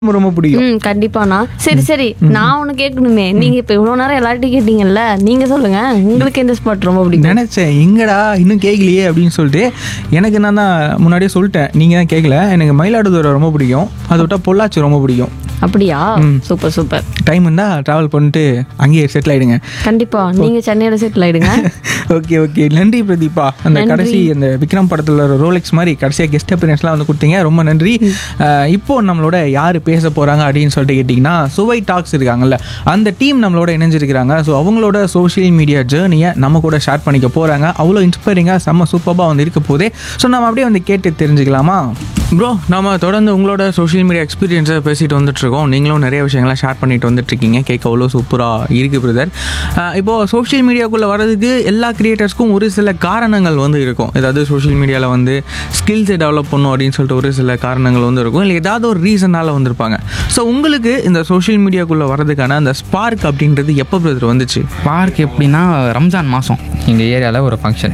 ரொம்ப ரொம்ப பிடிக்கும் ம் கண்டிப்பாண்ணா சரி சரி நான் ஒண்ணு கேட்கணுமே நீங்க இப்ப இவ்வளவு நேரம் எல்லார்ட்டையும் கேட்டீங்கல்ல நீங்க சொல்லுங்க உங்களுக்கு எந்த ஸ்பாட் ரொம்ப பிடிக்கும் நினைச்சேன் எங்கடா இன்னும் கேட்கலையே அப்படின்னு சொல்லிட்டு எனக்கு நான் தான் முன்னாடியே சொல்லிட்டேன் நீங்க தான் கேட்கல எனக்கு மயிலாடுதுறை ரொம்ப பிடிக்கும் அதை விட்டா பொள்ளாச்சி ரொம்ப பிடிக்கும் அப்படியா சூப்பர் சூப்பர் டைம் இருந்தால் ட்ராவல் பண்ணிட்டு அங்கேயே செட்டில் ஆயிடுங்க கண்டிப்பா நீங்க சென்னையில செட்டில் ஆயிடுங்க ஓகே ஓகே நன்றி பிரதீபா அந்த கடைசி அந்த விக்ரம் படத்துல ஒரு ரோலெக்ஸ் மாதிரி கடைசியாக கெஸ்ட் அப்பியரன்ஸ்லாம் வந்து கொடுத்தீங்க ரொம்ப நன்றி அஹ் இப்போ நம்மளோட யார் பேச போறாங்க அப்படின்னு சொல்லிட்டு கேட்டிங்கன்னா சுவை டாக்ஸ் இருக்காங்கல்ல அந்த டீம் நம்மளோட இணைஞ்சிருக்கிறாங்க ஸோ அவங்களோட சோஷியல் மீடியா ஜேர்னியை நம்ம கூட ஷேர் பண்ணிக்க போறாங்க அவ்வளோ இன்ஸ்பைரிங்காக செம்ம சூப்பராக வந்து இருக்க போதே ஸோ நம்ம அப்படியே வந்து கேட்டு தெரிஞ்சுக்கலாமா ப்ரோ நம்ம தொடர்ந்து உங்களோட சோஷியல் மீடியா எக்ஸ்பீரியன்ஸை பேசிட்டு வந்துட்டு இருக்கோம் நீங்களும் நிறைய விஷயங்களை ஷேர் பண்ணிட்டு வந்துட்டு இருக்கீங்க கேட்க அவ்வளோ சூப்பராக இருக்கு பிரதர் இப்போ சோஷியல் மீடியாக்குள்ளே வர்றதுக்கு எல்லா கிரியேட்டர்ஸ்க்கும் ஒரு சில காரணங்கள் வந்து இருக்கும் ஏதாவது சோஷியல் மீடியாவில் வந்து ஸ்கில்ஸை டெவலப் பண்ணும் அப்படின்னு சொல்லிட்டு ஒரு சில காரணங்கள் வந்து இருக்கும் இல்லை ஏதாவது ஒரு ரீசனால் வந்திருப்பாங்க ஸோ உங்களுக்கு இந்த சோஷியல் மீடியாக்குள்ளே வர்றதுக்கான அந்த ஸ்பார்க் அப்படின்றது எப்போ பிரதர் வந்துச்சு பார்க் எப்படின்னா ரம்ஜான் மாதம் எங்கள் ஏரியாவில் ஒரு ஃபங்க்ஷன்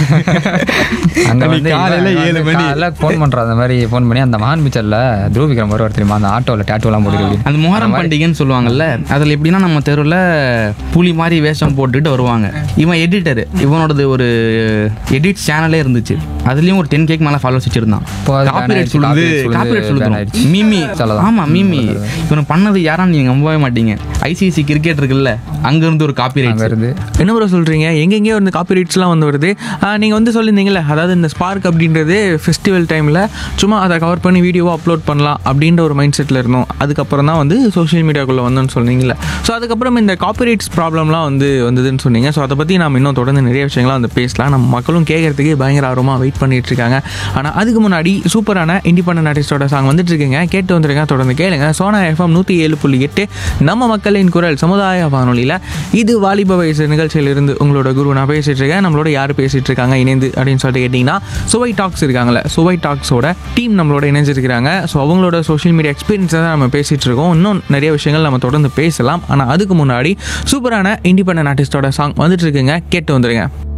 அங்கே வந்து காலையில ஏழு மணி. காலையில் ஃபோன் பண்ணுறோம் அந்த மாதிரி ஃபோன் பண்ணி அந்த மகான் பிக்சரில் துருவிக்ரம் வருவார் தெரியுமா அந்த ஆட்டோவில் டேட்டூலாம் போட்டு அந்த முஹரம் பண்டிகைன்னு சொல்லுவாங்கல்ல அதில் எப்படின்னா நம்ம தெருவில் புலி மாதிரி வேஷம் போட்டுட்டு வருவாங்க இவன் எடிட்டர் இவனோடது ஒரு எடிட் சேனலே இருந்துச்சு அதுலயும் ஒரு டென் கேக் மேலே ஃபாலோவர்ஸ் வச்சிருந்தான் இப்போ அது ban காப்பிரைட் ஆயிடுச்சு, சொல்லுது copyright சொல்லுது, காப்பிரைட் ban சொல்லுது ஆயிடுச்சு. மீமி சொல்லலாம். ஆமா மீமி இவன் பண்ணது யாரான்னு நீங்க நம்பவே மாட்டீங்க ஐசிசி கிரிக்கெட் இருக்குல்ல அங்க இருந்து ஒரு காப்பிரைட் அங்கே இருந்து என்ன ப்ரோ சொல்கிறீங்க எங்கெங்கேயோ வந்து காப்பி ரைட்ஸ்லாம் வந்து வருது நீங்கள் வந்து சொல்லியிருந்தீங்கல்ல அதாவது இந்த ஸ்பார்க் அப்படின்றது ஃபெஸ்டிவல் டைமில் சும்மா அதை கவர் பண்ணி வீடியோவாக அப்லோட் பண்ணலாம் அப்படின்ற ஒரு மைண்ட் செட்டில் இருந்தோம் அதுக்கப்புறம் தான் வந்து சோஷியல் மீடியாக்குள்ளே வந்தோன்னு சொன்னீங்கல்ல ஸோ அதுக்கப்புறம் இந்த காப்பிரைட்ஸ் ப்ராப்ளம்லாம் வந்து வந்ததுன்னு சொன்னீங்க ஸோ அதை பற்றி நம்ம இன்னும் தொடர்ந்து நிறைய விஷயங்கள்லாம் வந்து பேசலாம் நம்ம மக்களும் கேட்கறதுக்கு பயங்கர ஆர்வமாக வெயிட் பண்ணிட்டு இருக்காங்க ஆனால் அதுக்கு முன்னாடி சூப்பரான இண்டிபெண்டன்ட் ஆர்டிஸ்டோட சாங் வந்துட்டு இருக்குங்க கேட்டு வந்துருங்க தொடர்ந்து கேளுங்க சோனா எஃப்எம் நூற்றி ஏழு புள்ளி எட்டு நம்ம மக்களின் குரல் சமுதாய வானொலியில் இது வாலிப வயசு நிகழ்ச்சியிலிருந்து உங்களோட குரு நான் பேசிட்டு இருக்கேன் நம்மளோட யார் பேசிட்டு இருக்காங்க இணைந்து அப்படின்னு சொல்லிட்டு கேட்டிங்கன்னா சுவை டாக்ஸ் இருக்காங்கல்ல சுவை டாக்ஸோட டீம் நம்மளோட இணைஞ்சிருக்கிறாங்க ஸோ அவங்களோட சோஷியல் மீடியா எக்ஸ்பீரியன்ஸை தான் நம்ம பேசிட்டு இருக்கோம் இன்னும் நிறைய விஷயங்கள் நம்ம தொடர்ந்து பேசலாம் ஆனால் அதுக்கு முன்னாடி சூப்பரான இண்டிபெண்டன்ட் ஆர்டிஸ்டோட சாங் வந்துட்டு இருக்குங்க கேட்டு வந்துருங்க